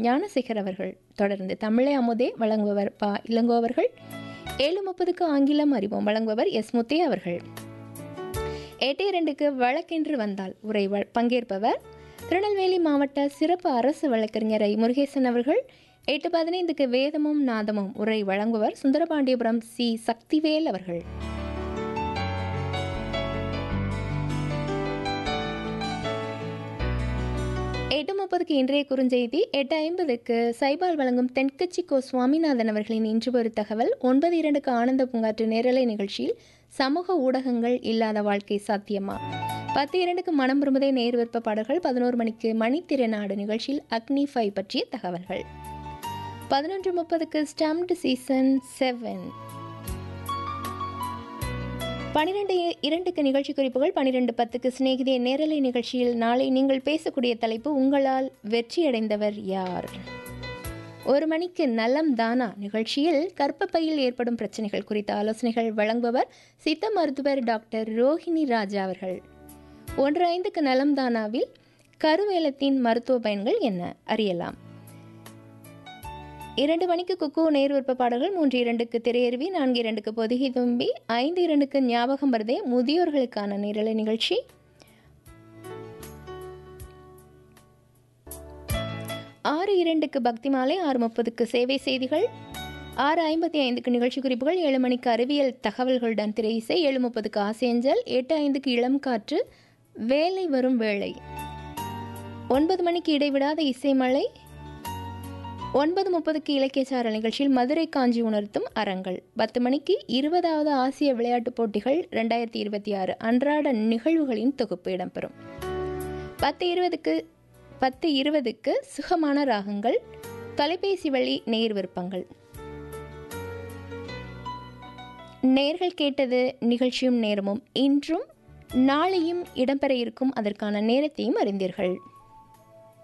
ஞானசேகர் அவர்கள் தொடர்ந்து தமிழை அமுதே வழங்குபவர் பா இளங்கோ அவர்கள் ஏழு முப்பதுக்கு ஆங்கிலம் அறிவோம் வழங்குபவர் எஸ் முத்தே அவர்கள் எட்டு இரண்டுக்கு வழக்கென்று வந்தால் உரை வ- பங்கேற்பவர் திருநெல்வேலி மாவட்ட சிறப்பு அரசு வழக்கறிஞர் ஐ முருகேசன் அவர்கள் எட்டு பதினைந்துக்கு வேதமும் நாதமும் உரை வழங்குவர் சுந்தரபாண்டியபுரம் சி சக்திவேல் அவர்கள் எட்டு முப்பதுக்கு இன்றைய குறுஞ்செய்தி எட்டு ஐம்பதுக்கு சைபால் வழங்கும் தென்கட்சி கோ சுவாமிநாதன் அவர்களின் இன்று ஒரு தகவல் ஒன்பது இரண்டுக்கு ஆனந்த பூங்காற்று நேரலை நிகழ்ச்சியில் சமூக ஊடகங்கள் இல்லாத வாழ்க்கை சாத்தியமா பத்து இரண்டுக்கு மனம் விரும்புதே நேர் விருப்ப பாடல்கள் பதினோரு மணிக்கு மணித்திரைநாடு நிகழ்ச்சியில் அக்னி ஃபைவ் பற்றிய தகவல்கள் பதினொன்று முப்பதுக்கு ஸ்டம்ப்டு சீசன் செவன் பனிரெண்டு இரண்டுக்கு நிகழ்ச்சி குறிப்புகள் பனிரெண்டு பத்துக்கு சிநேகிதே நேரலை நிகழ்ச்சியில் நாளை நீங்கள் பேசக்கூடிய தலைப்பு உங்களால் வெற்றியடைந்தவர் யார் ஒரு மணிக்கு நலம் தானா நிகழ்ச்சியில் கர்ப்பப்பையில் ஏற்படும் பிரச்சனைகள் குறித்த ஆலோசனைகள் வழங்குபவர் சித்த மருத்துவர் டாக்டர் ரோஹிணி ராஜா அவர்கள் ஒன்று ஐந்துக்கு நலம் தானாவில் கருவேலத்தின் மருத்துவ பயன்கள் என்ன அறியலாம் இரண்டு மணிக்கு குக்கு நேர் விருப்ப பாடல்கள் மூன்று இரண்டுக்கு திரையருவி நான்கு இரண்டுக்கு பொதுகை தும்பி ஐந்து இரண்டுக்கு ஞாபகம் வருதே முதியோர்களுக்கான நேரலை நிகழ்ச்சி ஆறு இரண்டுக்கு பக்தி மாலை ஆறு முப்பதுக்கு சேவை செய்திகள் ஆறு ஐம்பத்தி ஐந்துக்கு நிகழ்ச்சி குறிப்புகள் ஏழு மணிக்கு அறிவியல் தகவல்களுடன் திரை இசை ஏழு முப்பதுக்கு ஆசேஞ்சல் எட்டு ஐந்துக்கு இளம் காற்று வேலை வரும் வேளை ஒன்பது மணிக்கு இடைவிடாத இசைமலை ஒன்பது முப்பதுக்கு இலக்கியசார நிகழ்ச்சியில் மதுரை காஞ்சி உணர்த்தும் அறங்கள் பத்து மணிக்கு இருபதாவது ஆசிய விளையாட்டுப் போட்டிகள் ரெண்டாயிரத்தி இருபத்தி ஆறு அன்றாட நிகழ்வுகளின் தொகுப்பு இடம்பெறும் பத்து இருபதுக்கு பத்து இருபதுக்கு சுகமான ராகங்கள் தொலைபேசி வழி நேர் விருப்பங்கள் நேர்கள் கேட்டது நிகழ்ச்சியும் நேரமும் இன்றும் நாளையும் இடம்பெற இருக்கும் அதற்கான நேரத்தையும் அறிந்தீர்கள்